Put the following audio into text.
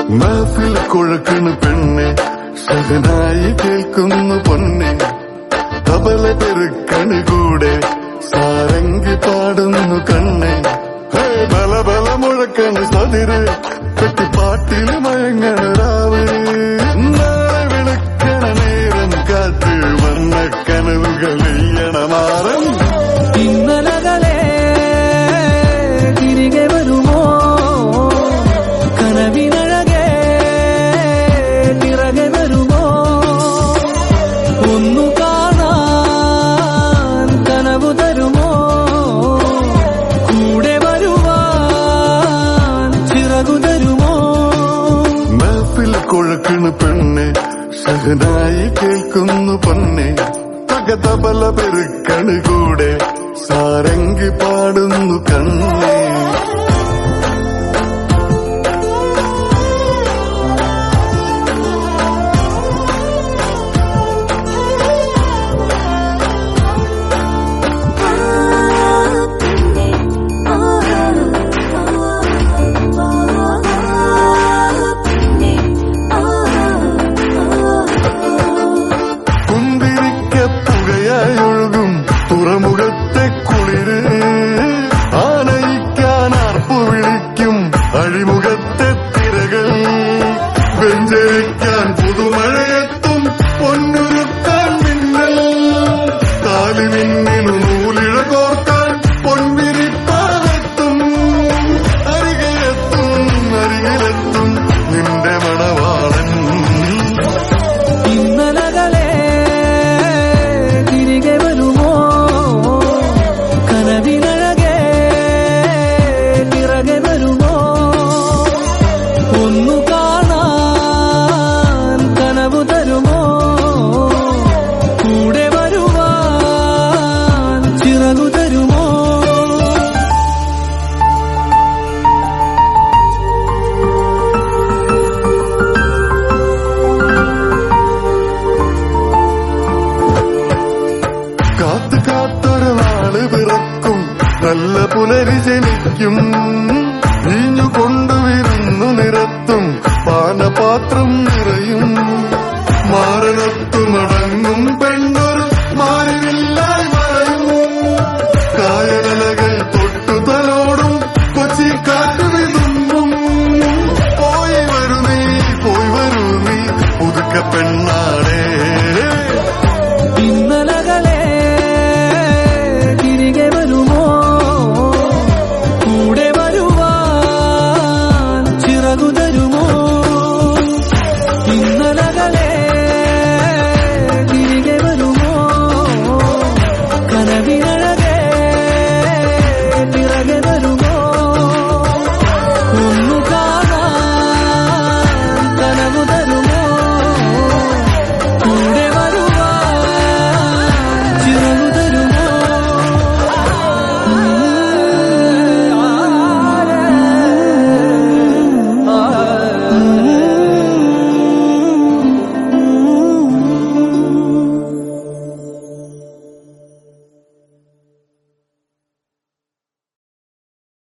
മഹഫിൽ കൊഴക്കണ് പെണ്ണെ സഹനായി കേൾക്കുന്നു പൊന്നെ തബല പെരുക്കണ് കൂടെ സാരംഗി പാടുന്നു കണ്ണെ ഹേ ബല ബല മുഴക്കണ് സതിര് പെട്ടിപ്പാട്ടിൽ മയങ്ങണ രാവ് നാളെ വിളക്കണ നേരം കാത്ത് വന്ന കനവുകൾ മാറും ഇന്നലകളെ തിരികെ വരുമോ കനവിനഴകെ തിറകെ വരുമോ ഒന്നു കാണാൻ കനവു തരുമോ കൂടെ വരുവാൻ ചിറകു തരുമോ മഹഫിൽ കൊഴക്കണ് പെണ്ണെ സഹനായി കേൾക്കുന്നു പൊന്നെ തകതബല പെരുക്കണ് കൂടെ സാരംഗി പാടുന്നു കണ്ണേ കുന്തിരിക്ക പുകയായി ഒഴുകും തുറമുഖത്തെ കുളിര് ആനയിക്കാൻ ആർപ്പു വിളിക്കും അഴിമുഖത്തെ തിരകൾ വെഞ്ചരിക്കാൻ പുതുമഴയെത്തും പൊന്നുരുക്കാൻ മിന്നൽ കാലി മിന്നിനു നൂലിഴ കോർക്കാൻ പൊൻവിരിപ്പാലെത്തും അരികെത്തും അരികിലെത്തും നിന്റെ മണവാളൻ ഇന്നലകളെ തിരികെ വരുമോ കനവിനഴകെ തിറകെ വരുമോ ഒന്നു കാണാൻ കനവു തരുമോ കൂടെ വരുവാൻ ചിറകു തരുമോ കാത്തു കാത്തൊരു നാള് പിറക്കും നല്ല പുലരി ജനിക്കും വീഞ്ഞു കൊണ്ടുവരുന്നു നിരത്തും പാനപാത്രം നിറയും